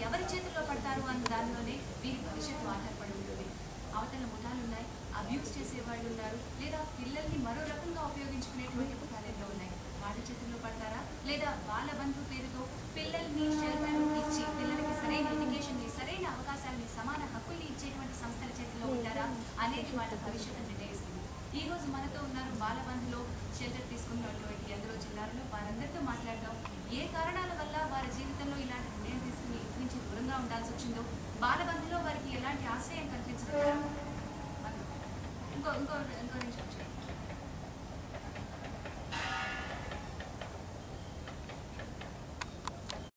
ఎవరి చేతుల్లో పడతారు అన్న దానిలోనే వీరి భవిష్యత్తు ఆధారపడి ఉంటుంది అవతల ముఠాలు ఉన్నాయి అబ్యూస్ చేసే వాళ్ళు ఉన్నారు లేదా పిల్లల్ని మరో రకంగా ఉపయోగించుకునేటువంటి ముఠాలు ఎన్నో ఉన్నాయి వాళ్ళ చేతుల్లో పడతారా లేదా వాళ్ళ బంధు పేరుతో పిల్లల్ని షెల్టర్ ఇచ్చి పిల్లలకి సరైన ఎడ్యుకేషన్ సరైన అవకాశాలని సమాన హక్కుల్ని ఇచ్చేటువంటి సంస్థల చేతిలో ఉంటారా అనేది వాళ్ళ భవిష్యత్తు నిర్ణయిస్తుంది ఈ రోజు మనతో ఉన్నారు బాలబంధులో షెల్టర్ తీసుకున్నటువంటి ఎందరో చిన్నారులు వారందరితో మాట్లాడదాం ఏ కారణాల వల్ల వారి జీవితంలో ఇలాంటి నిర్ణయం తీసుకుని ఇంటి నుంచి దూరంగా ఉండాల్సి వచ్చిందో బాలబంధులో వారికి ఎలాంటి ఆశ్రయం కల్పించగలరా ఇంకో ఇంకో ఇంకో నిమిషం చెప్పండి.